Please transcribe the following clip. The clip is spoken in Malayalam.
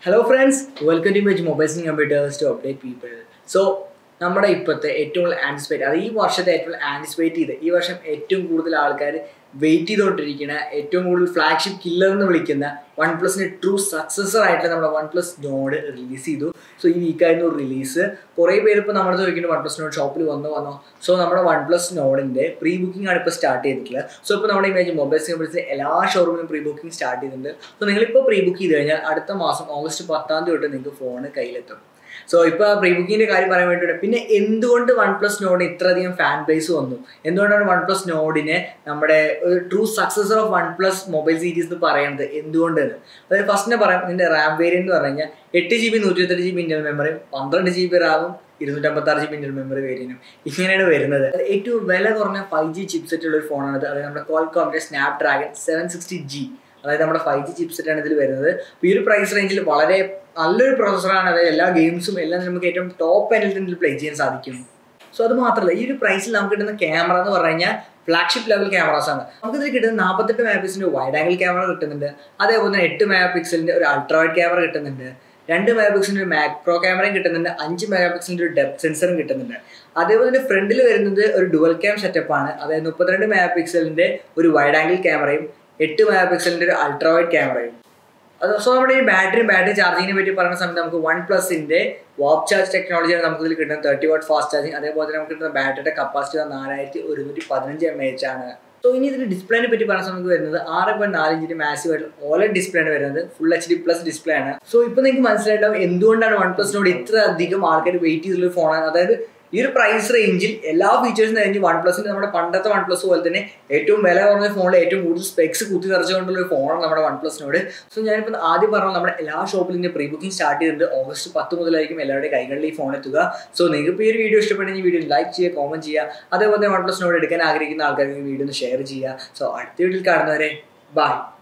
hello friends welcome to much mobiles and computers to update people so നമ്മുടെ ഇപ്പോഴത്തെ ഏറ്റവും കൂടുതൽ ആൻറ്റിസിപ്പേറ്റ് അത് ഈ വർഷത്തെ ഏറ്റവും ആൻറ്റിസിപ്പേറ്റ് ചെയ്ത് ഈ വർഷം ഏറ്റവും കൂടുതൽ ആൾക്കാർ വെയിറ്റ് ചെയ്തുകൊണ്ടിരിക്കുന്ന ഏറ്റവും കൂടുതൽ ഫ്ലാഗ്ഷിപ്പ് കില്ലർ എന്ന് വിളിക്കുന്ന വൺ പ്ലസിൻ്റെ ട്രൂ സക്സസർ ആയിട്ട് നമ്മുടെ വൺ പ്ലസ് നോഡ് റിലീസ് ചെയ്തു സോ ഈ വീക്കായിരുന്നു റിലീസ് കുറേ പേര് ഇപ്പോൾ നമ്മുടെ ചോദിക്കുന്നു വൺ പ്ലസ് നോഡ് ഷോപ്പിൽ വന്നു വന്നോ സോ നമ്മുടെ വൺ പ്ലസ് നോഡിൻ്റെ പ്രീ ബുക്കിംഗ് ആണ് ഇപ്പോൾ സ്റ്റാർട്ട് ചെയ്തിട്ടുള്ളത് സോ ഇപ്പോൾ നമ്മുടെ ഇമേജ് മൊബൈൽസ് കമ്പനീസിലെ എല്ലാ ഷോറൂമിലും പ്രീ ബുക്കിംഗ് സ്റ്റാർട്ട് ചെയ്തിട്ടുണ്ട് സോ നിങ്ങളിപ്പോൾ പ്രീ ബുക്ക് ചെയ്ത് കഴിഞ്ഞാൽ അടുത്ത മാസം ഓഗസ്റ്റ് പത്താം തീയതി തൊട്ട് നിങ്ങൾക്ക് ഫോൺ കയ്യിലെത്തും സോ ഇപ്പോൾ പ്രീ ബുക്കിങ്ങിൻ്റെ കാര്യം പറയാൻ വേണ്ടിയിട്ട് പിന്നെ എന്തുകൊണ്ട് വൺ പ്ലസ് നോഡ് ഇത്രയധികം ഫാൻ ബേസ് വന്നു എന്തുകൊണ്ടാണ് വൺ പ്ലസ് നോഡിനെ നമ്മുടെ ഒരു true successor of one plus mobile series എന്ന് പറയുന്നത് എന്തുകൊണ്ടാണ് അതായത് ഫസ്റ്റ് തന്നെ പറയാം ഇതിൻ്റെ റാം വേരിയന്റ് എന്ന് പറഞ്ഞു കഴിഞ്ഞാൽ എട്ട് ജി ബി നൂറ്റി ഇരുപത്തെട്ട് ജി ബി ഇന്ത്യൻ മെമ്മറിയും പന്ത്രണ്ട് ജി ബി റാമും ഇരുന്നൂറ്റമ്പത്തി ആറ് ജി ബി ഇന്ത്യൻ മെമ്മറി വേരിയന്റും ഇങ്ങനെയാണ് വരുന്നത് അത് ഏറ്റവും വില കുറഞ്ഞ ഫൈവ് ജി ചിപ്സെറ്റ് ഉള്ള ഒരു ഫോണാണിത് അതായത് നമ്മുടെ കോൾകോമിൻ്റെ Snapdragon seven sixty G അതായത് നമ്മുടെ ഫൈവ് ജി ചിപ്സെറ്റ് ആണ് ഇതിൽ വരുന്നത് അപ്പോൾ ഈ ഒരു പ്രൈസ് റേഞ്ചിൽ വളരെ നല്ലൊരു പ്രോസസ്സറാണ് അതായത് എല്ലാ ഗെയിംസും എല്ലാം നമുക്ക് ഏറ്റവും ടോപ്പ് എൻഡിൽ തന്നെ പ്ലേ ചെയ്യാൻ സാധിക്കും സോ അത് മാത്രമല്ല ഈ ഒരു പ്രൈസിൽ നമുക്ക് കിട്ടുന്ന ക്യാമറ എന്ന് പറഞ്ഞു കഴിഞ്ഞാൽ ഫ്ലാഗ്ഷിപ്പ് ലെവൽ ക്യാമറാസ് ആണ് നമുക്ക് ഇതിൽ കിട്ടുന്ന നാൽപ്പത്തെട്ട് മെഗാ പിക്സലിന്റെ വൈഡ് ആംഗിൾ ക്യാമറ കിട്ടുന്നുണ്ട് അതേപോലെ തന്നെ എട്ട് മെഗാ പിക്സലിന്റെ ഒരു അൾട്രാ വൈഡ് ക്യാമറ കിട്ടുന്നുണ്ട് രണ്ട് മെഗാ പിക്സലിന്റെ ഒരു മാക്രോ ക്യാമറയും കിട്ടുന്നുണ്ട് അഞ്ച് മെഗാ പിക്സലിന്റെ ഒരു ഡെപ്ത് സെൻസറും കിട്ടുന്നുണ്ട് അതേപോലെ തന്നെ ഫ്രണ്ടിൽ വരുന്നത് ഒരു ഡുവൽ ക്യാം സെറ്റപ്പ് ആണ് അതായത് മുപ്പത്തിരണ്ട് മെഗാ പിക്സലിന്റെ ഒരു വൈഡ് ആംഗിൾ ക്യാമറയും എട്ട് മെഗാ പിക്സലിന്റെ ഒരു അൾട്രാ വൈഡ് ക്യാമറയും അത് സോ നമ്മുടെ ഈ ബാറ്ററി ബാറ്ററി ചാർജിങ്ങിനെ പറ്റി പറയുന്ന സമയത്ത് നമുക്ക് വൺ പ്ലസിന്റെ വാപ്പ് ചാർജ് ടെക്നോളജിയാണ് നമുക്ക് ഇതിൽ കിട്ടുന്നത് തേർട്ടി വാട്ട് ഫാസ്റ്റ് ചാർജിങ് അതേപോലെ തന്നെ നമുക്ക് കിട്ടുന്ന ബാറ്ററിയുടെ കപ്പാസിറ്റി നാലായിരത്തി ഒരുന്നൂറ്റി പതിനഞ്ച് എം എച്ച് ആണ് സോ ഇനി ഇതിന്റെ ഡിസ്പ്ലേനെ പറ്റി പറയുന്ന സമയത്ത് വരുന്നത് ആറ് പോയിന്റ് നാല് ഇഞ്ചിന്റെ മാസീവ് ആയിട്ട് ഓലഡ് ഡിസ്പ്ലേ ആണ് വരുന്നത് full H D plus display ആണ് സോ ഇപ്പൊ നിങ്ങൾക്ക് മനസ്സിലായിട്ടുണ്ടാവും എന്തുകൊണ്ടാണ് വൺ പ്ലസിനോട് ഇത്ര അധികം ആൾക്കാർ വെയിറ്റ് ചെയ്തുള്ള ഫോണാണ് അതായത് ഈ ഒരു പ്രൈസ് റേഞ്ചിൽ എല്ലാ ഫീച്ചേഴ്സും കഴിഞ്ഞ് വൺ പ്ലസിന്റെ നമ്മുടെ പണ്ടത്തെ വൺ പ്ലസ് പോലെ തന്നെ ഏറ്റവും വില കുറഞ്ഞ ഫോണിൽ ഏറ്റവും കൂടുതൽ സ്പെക്സ് കുത്തി നിറച്ചുകൊണ്ടുള്ള ഒരു ഫോണാണ് നമ്മുടെ വൺ പ്ലസിനോട് സോ ഞാനിപ്പോൾ ആദ്യം പറഞ്ഞ നമ്മുടെ എല്ലാ ഷോപ്പിലും ഇതിന്റെ പ്രീ ബുക്കിംഗ് സ്റ്റാർട്ട് ചെയ്തിട്ടുണ്ട് ഓഗസ്റ്റ് പത്ത് മുതലായിരിക്കും എല്ലാവരുടെ കൈകളിൽ ഈ ഫോൺ എത്തുക സോ നിങ്ങൾക്ക് ഇപ്പോൾ ഈ ഒരു വീഡിയോ ഇഷ്ടപ്പെടുന്ന ഈ വീഡിയോ ലൈക്ക് ചെയ്യുക കോമന്റ് ചെയ്യുക അതേപോലെ തന്നെ വൺ പ്ലസിനോട് എടുക്കാൻ ആഗ്രഹിക്കുന്ന ആൾക്കാർക്ക് ഈ വീഡിയോ ഒന്ന് ഷെയർ ചെയ്യുക സോ അടുത്ത വീഡിയോയിൽ കാണുന്നവരെ ബൈ